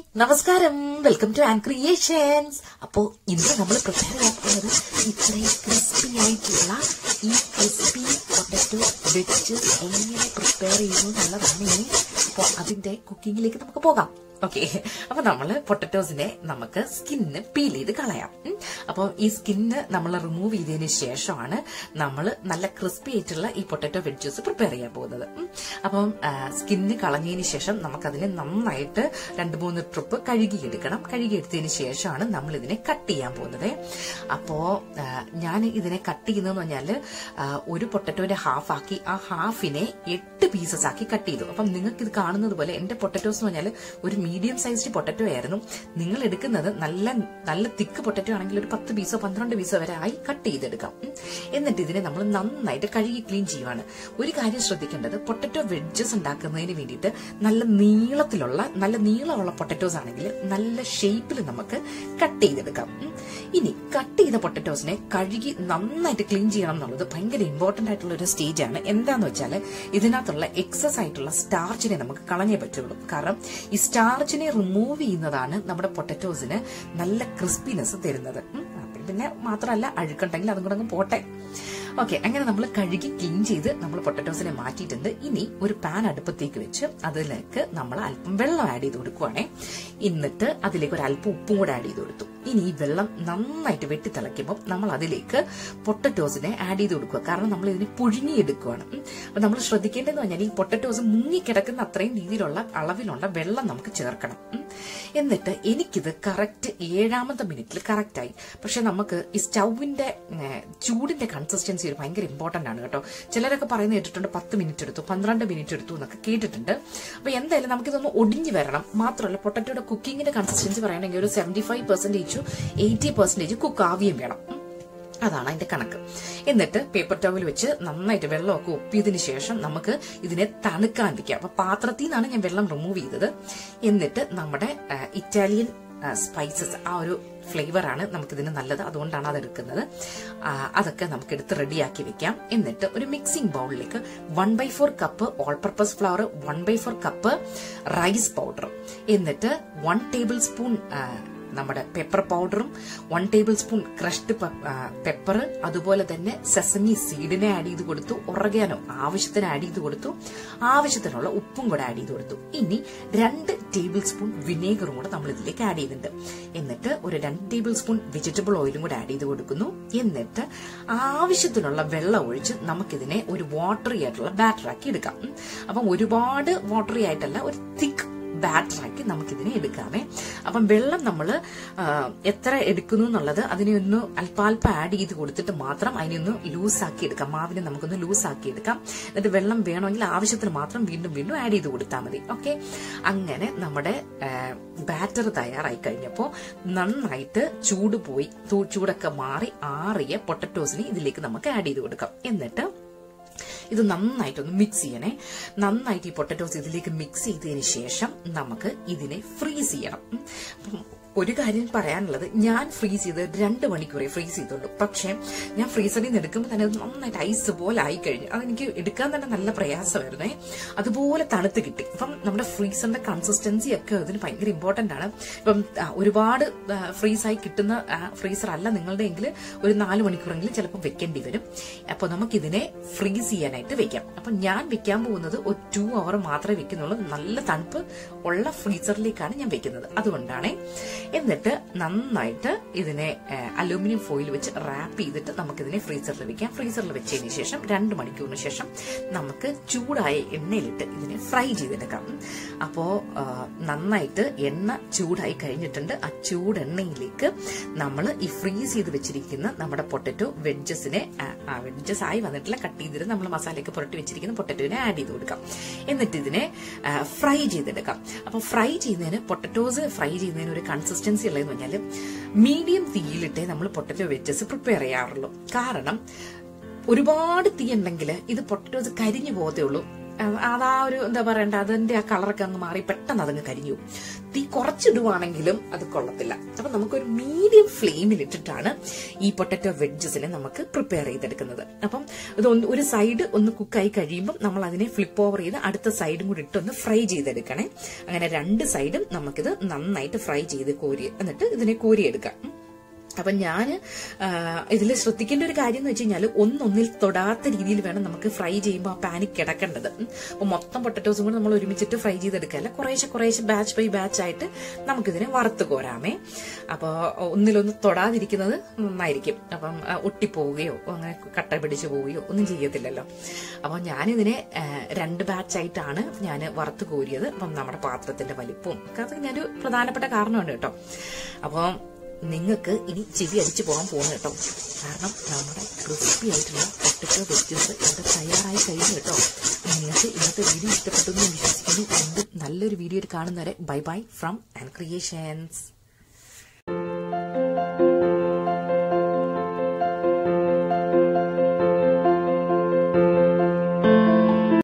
നമസ്കാരം welcome to an creations അപ്പോ ഇന്ന് നമ്മൾ പ്രിപ്പയർ ആക്കുന്നത് ഇത്രയും ക്രിസ്പി ആയിട്ടുള്ള ഈ ക്രിസ്പി പൊട്ടറ്റോ വെച്ച് എങ്ങനെ പ്രിപ്പയർ ചെയ്യുന്നു എന്നുള്ളതാണ് ഇനി അപ്പോൾ അതിന്റെ കുക്കിങ്ങിലേക്ക് നമുക്ക് പോകാം ഓക്കെ അപ്പൊ നമ്മള് പൊട്ടറ്റോസിനെ നമുക്ക് സ്കിന്ന് പീൽ ചെയ്ത് കളയാം ഉം. അപ്പോൾ ഈ സ്കിന്ന് നമ്മൾ റിമൂവ് ചെയ്തതിന് ശേഷമാണ് നമ്മൾ നല്ല ക്രിസ്പി ആയിട്ടുള്ള ഈ പൊട്ടറ്റോ വെഡ്ജസ് പ്രിപ്പയർ ചെയ്യാൻ പോകുന്നത് ഉം. അപ്പം സ്കിന്ന് കളഞ്ഞതിന് ശേഷം നമുക്കതിനെ നന്നായിട്ട് രണ്ട് മൂന്ന് ട്രിപ്പ് കഴുകിയെടുക്കണം കഴുകിയെടുത്തതിന് ശേഷമാണ് നമ്മൾ ഇതിനെ കട്ട് ചെയ്യാൻ പോകുന്നത് അപ്പോ ആ, ഞാൻ ഇതിനെ കട്ട് ചെയ്യുന്നതെന്ന് പറഞ്ഞാല് ആ, ഒരു പൊട്ടറ്റോന്റെ ഹാഫ് ആക്കി ആ ഹാഫിനെ എട്ട് പീസസ് ആക്കി കട്ട് ചെയ്തു അപ്പം നിങ്ങൾക്ക് ഇത് കാണുന്നത് പോലെ എന്റെ പൊട്ടറ്റോസ് എന്ന് പറഞ്ഞാൽ ഒരു മീഡിയം സൈസ്ഡ് പൊട്ടറ്റോ ആയിരുന്നു നിങ്ങൾ എടുക്കുന്നത് നല്ല നല്ല തിക്ക് പൊട്ടറ്റോ ആണെങ്കിൽ ഒരു പത്ത് പീസോ പന്ത്രണ്ട് പീസോ വരെ ആയി കട്ട് ചെയ്തെടുക്കാം ഉം. എന്നിട്ട് ഇതിനെ നമ്മൾ നന്നായിട്ട് കഴുകി ക്ലീൻ ചെയ്യുവാണ് ഒരു കാര്യം ശ്രദ്ധിക്കേണ്ടത് പൊട്ടറ്റോ വെഡ്ജസ് ഉണ്ടാക്കുന്നതിന് വേണ്ടിയിട്ട് നല്ല നീളത്തിലുള്ള നല്ല നീളമുള്ള പൊട്ടറ്റോസ് ആണെങ്കിൽ നല്ല ഷേപ്പിൽ നമുക്ക് കട്ട് ചെയ്തെടുക്കാം ഉം. ഇനി കട്ട് ചെയ്ത പൊട്ടറ്റോസിനെ കഴുകി നന്നായിട്ട് ക്ലീൻ ചെയ്യണം എന്നുള്ളത് ഭയങ്കര ഇമ്പോർട്ടന്റ് ആയിട്ടുള്ള ഒരു സ്റ്റേജ് ആണ് എന്താന്ന് വെച്ചാൽ ഇതിനകത്തുള്ള എക്സസ് ആയിട്ടുള്ള സ്റ്റാർച്ചിനെ നമുക്ക് കളഞ്ഞേ പറ്റുള്ളൂ കാരണം ഈ സ്റ്റാർച്ചിനെ റിമൂവ് ചെയ്യുന്നതാണ് നമ്മുടെ പൊട്ടറ്റോസിന് നല്ല ക്രിസ്പിനെസ് തരുന്നത് ഉം. അപ്പം പിന്നെ മാത്രമല്ല അഴുക്കുണ്ടെങ്കിൽ അതും കൂടെ അങ്ങ് പോട്ടെ ഓക്കെ അങ്ങനെ നമ്മൾ കഴുകി ക്ലീൻ ചെയ്ത് നമ്മൾ പൊട്ടറ്റോസിനെ മാറ്റിയിട്ടുണ്ട് ഇനി ഒരു പാൻ അടുപ്പത്തേക്ക് വെച്ച് അതിലേക്ക് നമ്മൾ അല്പം വെള്ളം ആഡ് ചെയ്ത് കൊടുക്കുവാണേ എന്നിട്ട് അതിലേക്ക് ഒരു അല്പം ഉപ്പും കൂടെ ആഡ് ചെയ്ത് കൊടുത്തു ഇനി ഈ വെള്ളം നന്നായിട്ട് വെട്ടി തിളയ്ക്കുമ്പോൾ നമ്മൾ അതിലേക്ക് പൊട്ടറ്റോസിനെ ആഡ് ചെയ്ത് കൊടുക്കുക കാരണം നമ്മൾ ഇതിനെ പുഴുങ്ങിയെടുക്കുകയാണ് ഉം. അപ്പൊ നമ്മൾ ശ്രദ്ധിക്കേണ്ടതെന്ന് പറഞ്ഞാൽ ഈ പൊട്ടറ്റോസ് മുങ്ങിക്കിടക്കുന്ന അത്രയും രീതിയിലുള്ള അളവിലുള്ള വെള്ളം നമുക്ക് ചേർക്കണം ഉം. എന്നിട്ട് എനിക്കിത് കറക്റ്റ് ഏഴാമത്തെ മിനിറ്റിൽ കറക്റ്റ് ആയി പക്ഷെ നമുക്ക് ഈ സ്റ്റൗവിന്റെ ഏഹ്, ചൂടിന്റെ കൺസിസ്റ്റൻസി ഒരു ഭയങ്കര ഇമ്പോർട്ടന്റ് ആണ് കേട്ടോ ചിലരൊക്കെ പറയുന്നത് കേട്ടിട്ടുണ്ട് പത്ത് മിനിറ്റ് എടുത്തു പന്ത്രണ്ട് മിനിറ്റ് എടുത്തു എന്നൊക്കെ കേട്ടിട്ടുണ്ട് അപ്പൊ എന്തായാലും നമുക്കിതൊന്ന് ഒടിഞ്ഞു വരണം മാത്രമല്ല പൊട്ടറ്റോയുടെ കുക്കിങ്ങിന്റെ കൺസിസ്റ്റൻസി പറയുകയാണെങ്കിൽ ഒരു seventy five percentage eighty percentage cook ആവുകയും വേണം ഉം. അതാണ് അതിന്റെ കണക്ക് എന്നിട്ട് പേപ്പർ ടവൽ വെച്ച് നന്നായിട്ട് വെള്ളമൊക്കെ ഒപ്പിയതിനു ശേഷം നമുക്ക് ഇതിനെ തണുക്കാൻ വെക്കാം അപ്പൊ പാത്രത്തിൽ നിന്നാണ് ഞാൻ വെള്ളം റിമൂവ് ചെയ്തത് എന്നിട്ട് നമ്മുടെ ആ, ഇറ്റാലിയൻ സ്പൈസസ് ആ ഒരു ഫ്ലേവർ ആണ് നമുക്കിതിന് നല്ലത് അതുകൊണ്ടാണ് അത് എടുക്കുന്നത് ആ, അതൊക്കെ നമുക്ക് എടുത്ത് റെഡിയാക്കി വെക്കാം എന്നിട്ട് ഒരു മിക്സിംഗ് ബൗളിലേക്ക് one by four cup all purpose flour one by four cup rice powder എന്നിട്ട് വൺ ടേബിൾ സ്പൂൺ നമ്മുടെ പെപ്പർ പൗഡറും one tablespoon crushed pepper അതുപോലെ തന്നെ സെസമി സീഡിനെ ആഡ് ചെയ്ത് കൊടുത്തു ഉറകാനോ ആവശ്യത്തിന് ആഡ് ചെയ്ത് കൊടുത്തു ആവശ്യത്തിനുള്ള ഉപ്പും കൂടെ ആഡ് ചെയ്ത് കൊടുത്തു ഇനി രണ്ട് ടേബിൾ സ്പൂൺ വിനേഗറും കൂടെ നമ്മൾ ഇതിലേക്ക് ആഡ് ചെയ്തിട്ടുണ്ട് എന്നിട്ട് ഒരു രണ്ട് ടേബിൾ സ്പൂൺ വെജിറ്റബിൾ ഓയിലും കൂടെ ആഡ് ചെയ്ത് കൊടുക്കുന്നു എന്നിട്ട് ആവശ്യത്തിനുള്ള വെള്ളം ഒഴിച്ച് നമുക്കിതിനെ ഒരു വാട്ടറി ആയിട്ടുള്ള ബാറ്റർ ആക്കി എടുക്കാം ഉം. അപ്പം ഒരുപാട് വാട്ടറി ആയിട്ടല്ല ഒരു തിക്ക് ബാറ്ററാക്കി നമുക്കിതിനെ എടുക്കാമേ അപ്പം വെള്ളം നമ്മൾ എത്ര എടുക്കുന്നു എന്നുള്ളത് അതിനെ ഒന്ന് അല്പാൽപ്പം ആഡ് ചെയ്ത് കൊടുത്തിട്ട് മാത്രം അതിനെ ഒന്ന് ലൂസാക്കി എടുക്കാം മാവിനെ നമുക്കൊന്ന് ലൂസാക്കി എടുക്കാം എന്നിട്ട് വെള്ളം വേണമെങ്കിൽ ആവശ്യത്തിന് മാത്രം വീണ്ടും വീണ്ടും ആഡ് ചെയ്ത് കൊടുത്താൽ മതി ഓക്കെ അങ്ങനെ നമ്മുടെ ബാറ്റർ തയ്യാറായി കഴിഞ്ഞപ്പോൾ നന്നായിട്ട് ചൂട് പോയി തൂ- ചൂടൊക്കെ മാറി ആറിയ പൊട്ടറ്റോസിനെ ഇതിലേക്ക് നമുക്ക് ആഡ് ചെയ്ത് കൊടുക്കാം എന്നിട്ട് ഇത് നന്നായിട്ടൊന്ന് മിക്സ് ചെയ്യണേ നന്നായിട്ട് ഈ പൊട്ടറ്റോസ് ഇതിലേക്ക് മിക്സ് ചെയ്തതിന് ശേഷം നമുക്ക് ഇതിനെ ഫ്രീസ് ചെയ്യണം ഉം. അപ്പം ഒരു കാര്യം പറയാനുള്ളത് ഞാൻ ഫ്രീസ് ചെയ്ത് രണ്ട് മണിക്കൂറേ ഫ്രീസ് ചെയ്തുള്ളൂ പക്ഷേ ഞാൻ ഫ്രീസറിൽ നിന്ന് എടുക്കുമ്പോൾ തന്നെ അത് നന്നായിട്ട് ഐസ് പോലെ ആയി കഴിഞ്ഞു അതെനിക്ക് എടുക്കാൻ തന്നെ നല്ല പ്രയാസമായിരുന്നേ അതുപോലെ തണുത്ത് കിട്ടി അപ്പം നമ്മുടെ ഫ്രീസറിന്റെ കൺസിസ്റ്റൻസി ഒക്കെ അതിന് ഭയങ്കര ഇമ്പോർട്ടന്റ് ആണ് ഇപ്പം ആ, ഒരുപാട് ഫ്രീസ് ആയി കിട്ടുന്ന ഫ്രീസർ അല്ല നിങ്ങളുടെ എങ്കിൽ ഒരു നാല് മണിക്കൂറെങ്കിലും ചിലപ്പോൾ വെക്കേണ്ടി വരും അപ്പോൾ നമുക്കിതിനെ ഫ്രീസ് ചെയ്യാനായിട്ട് വെക്കാം അപ്പം ഞാൻ വെക്കാൻ പോകുന്നത് ഒരു ടു അവർ മാത്രമേ വെക്കുന്നുള്ളൂ നല്ല തണുപ്പ് ഉള്ള ഫ്രീസറിലേക്കാണ് ഞാൻ വെക്കുന്നത് അതുകൊണ്ടാണ് എന്നിട്ട് നന്നായിട്ട് ഇതിനെ അലൂമിനിയം ഫോയിൽ വെച്ച് റാപ്പ് ചെയ്തിട്ട് നമുക്കിതിനെ ഫ്രീസറിൽ വെക്കാം ഫ്രീസറിൽ വെച്ചതിന് ശേഷം രണ്ട് മണിക്കൂറിന് ശേഷം നമുക്ക് ചൂടായ എണ്ണയിലിട്ട് ഇതിനെ ഫ്രൈ ചെയ്തെടുക്കാം അപ്പോ ആ, നന്നായിട്ട് എണ്ണ ചൂടായി കഴിഞ്ഞിട്ടുണ്ട് ആ ചൂടെണ്ണയിലേക്ക് നമ്മൾ ഈ ഫ്രീസ് ചെയ്ത് വെച്ചിരിക്കുന്ന നമ്മുടെ പൊട്ടറ്റോ വെഡ്ജസിനെ ആ വെഡ്ജസ് ആയി വന്നിട്ടില്ല കട്ട് ചെയ്തിട്ട് നമ്മൾ മസാലയൊക്കെ പുരട്ടി വെച്ചിരിക്കുന്ന പൊട്ടറ്റോനെ ആഡ് ചെയ്ത് കൊടുക്കാം എന്നിട്ട് ഇതിനെ ഫ്രൈ ചെയ്തെടുക്കാം അപ്പൊ ഫ്രൈ ചെയ്യുന്നതിന് പൊട്ടറ്റോസ് ഫ്രൈ ചെയ്യുന്നതിന് ഒരു കൺസിസ്റ്റൻസി ഉള്ളതെന്ന് പറഞ്ഞാൽ മീഡിയം തീയിലിട്ടേ നമ്മൾ പൊട്ടറ്റോ വെഡ്ജസ് പ്രിപ്പയർ ചെയ്യാറുള്ളൂ കാരണം ഒരുപാട് തീ ഉണ്ടെങ്കിൽ ഇത് പൊട്ടറ്റോസ് കരിഞ്ഞു പോകത്തേ ഉള്ളൂ ആ, അതാ ഒരു എന്താ പറയണ്ട അതിന്റെ ആ കളറൊക്കെ അങ്ങ് മാറി പെട്ടെന്ന് അതങ്ങ് കരിഞ്ഞു പോകും. തീ കുറച്ചിടുവാണെങ്കിലും അത് കൊള്ളത്തില്ല അപ്പൊ നമുക്കൊരു മീഡിയം ഫ്ലെയിമിൽ ഇട്ടിട്ടാണ് ഈ പൊട്ടറ്റോ വെഡ്ജസിനെ നമുക്ക് പ്രിപ്പയർ ചെയ്തെടുക്കുന്നത് അപ്പം ഇത് ഒന്ന് ഒരു സൈഡ് ഒന്ന് കുക്കായി കഴിയുമ്പോൾ നമ്മൾ അതിനെ ഫ്ലിപ്പ് ഓവർ ചെയ്ത് അടുത്ത സൈഡും കൂടി ഇട്ടൊന്ന് ഫ്രൈ ചെയ്തെടുക്കണേ അങ്ങനെ രണ്ട് സൈഡും നമുക്കിത് നന്നായിട്ട് ഫ്രൈ ചെയ്ത് കോരി എന്നിട്ട് ഇതിനെ കോരിയെടുക്കാം ഉം. അപ്പൊ ഞാൻ ഇതിൽ ശ്രദ്ധിക്കേണ്ട ഒരു കാര്യം എന്ന് വെച്ച് കഴിഞ്ഞാൽ ഒന്നൊന്നിൽ തൊടാത്ത രീതിയിൽ വേണം നമുക്ക് ഫ്രൈ ചെയ്യുമ്പോൾ ആ പാനിൽ കിടക്കേണ്ടത് ഉം. അപ്പൊ മൊത്തം പൊട്ടറ്റോസും കൂടെ നമ്മൾ ഒരുമിച്ചിട്ട് ഫ്രൈ ചെയ്തെടുക്കല്ല കുറേശ്ശെ കുറേശ്ശെ ബാച്ച് ബൈ ബാച്ച് ആയിട്ട് നമുക്കിതിനെ വറുത്ത് കോരാമേ അപ്പോൾ ഒന്നിലൊന്ന് തൊടാതിരിക്കുന്നത് നന്നായിരിക്കും അപ്പം ആ, ഒട്ടിപ്പോവുകയോ അങ്ങനെ കട്ട പിടിച്ചു പോവുകയോ ഒന്നും ചെയ്യത്തില്ലല്ലോ അപ്പോൾ ഞാനിതിനെ ആ, രണ്ട് ബാച്ചായിട്ടാണ് ഞാൻ വറുത്ത് കോരിയത് അപ്പം നമ്മുടെ പാത്രത്തിന്റെ വലിപ്പവും ഒക്കെ അത് ഞാനൊരു പ്രധാനപ്പെട്ട കാരണമാണ് കേട്ടോ അപ്പോൾ നിങ്ങൾക്ക് ഇനി ചെവി അടിച്ചു പോകാൻ പോകുന്നു കേട്ടോ കാരണം നമ്മുടെ ക്രിസ്പി ആയിട്ടുള്ള പൊട്ടറ്റോ വെജിറ്റബിൾസ് ഇവിടെ തയ്യാറായി കഴിഞ്ഞു കേട്ടോ നിങ്ങൾക്ക് ഇന്നത്തെ വീഡിയോ ഇഷ്ടപ്പെട്ടു എന്ന് ഞാൻ വിശ്വസിക്കുന്നു വീണ്ടും നല്ലൊരു വീഡിയോ കാണുന്നവരെ bye bye from and creations